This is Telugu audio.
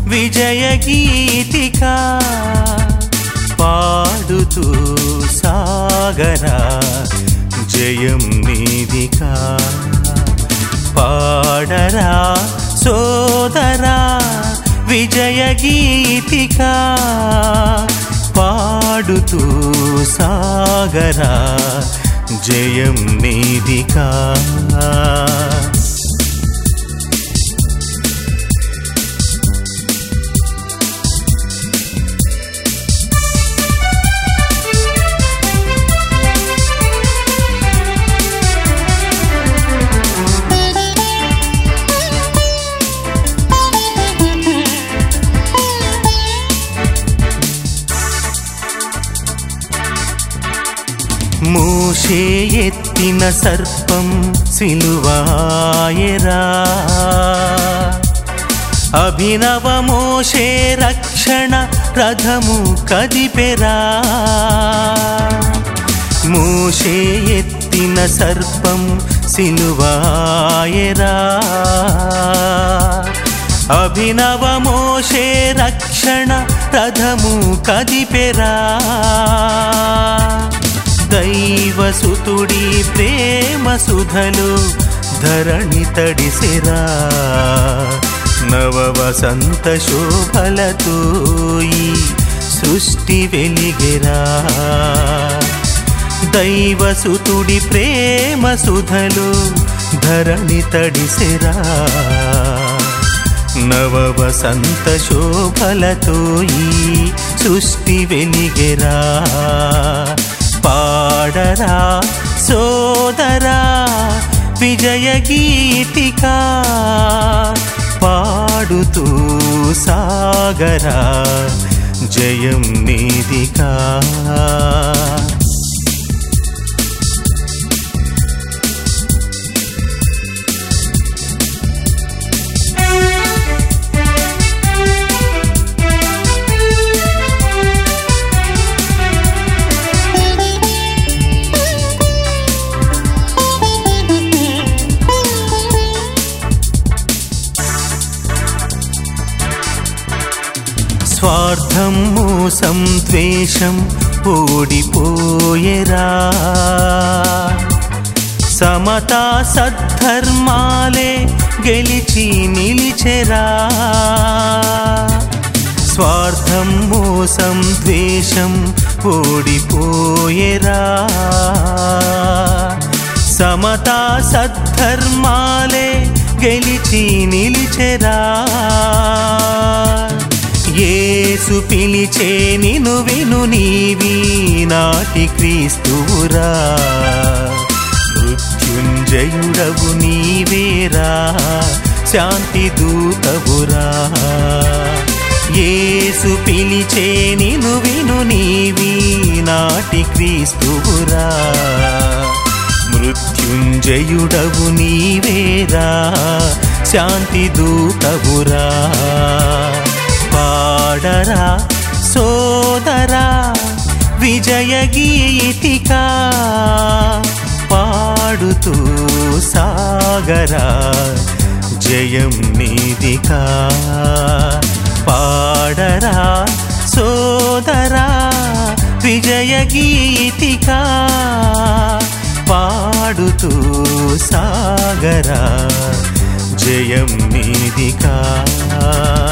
విజయ గీతిక పాడుతూ సాగరా జయం నీదికా పాడరా సోదరా విజయ గీతిక పాడుతూ సాగరా జయం నీదికా మూషే ఎత్తిన సర్పం సిలువాయరా అభినవ మోషే రక్షణ రథము కదిపెరా మూషే ఎత్తిన సర్పం సిలువాయరా అభినవ మోషే రక్షణ రథము కదిపెరా దైవసుతుడి ప్రేమ సుధలు ధరణి తడిసిరా నవ వసంత శోభలతో ఈ సృష్టి వెలిగిరా దైవసుతుడి ప్రేమ సుధలు ధరణి తడిసిరా నవ వసంత శోభలతో ఈ సృష్టి వెలిగెరా పాడరా సోదరా విజయ గీతిక పాడుతూ సాగరా జయం నీదికా స్వార్థం మోసం ద్వేషం ఓడిపోయేరా సమతా సద్ధర్మాలే గెలిచి నిలిచెరా స్వార్థం మోసం ద్వేషం ఓడిపోయేరా సమతా సద్ధర్మాలే గెలిచి నిలిచెరా యేసు పిలిచే నిను విను నీవి నాటి క్రీస్తువురా మృత్యుంజయుడవు నీవేరా శాంతి దూతవురా యేసు పిలిచే నిను విను నీవి నాటి క్రీస్తువురా మృత్యుంజయుడవు నీవేరా శాంతి దూతవురా పాడరా సోదరా విజయ గీతిక పాడుతూ సాగరా జయం నీదికా పాడరా సోదరా విజయ గీతిక పాడుతూ సాగరా జయం నీదికా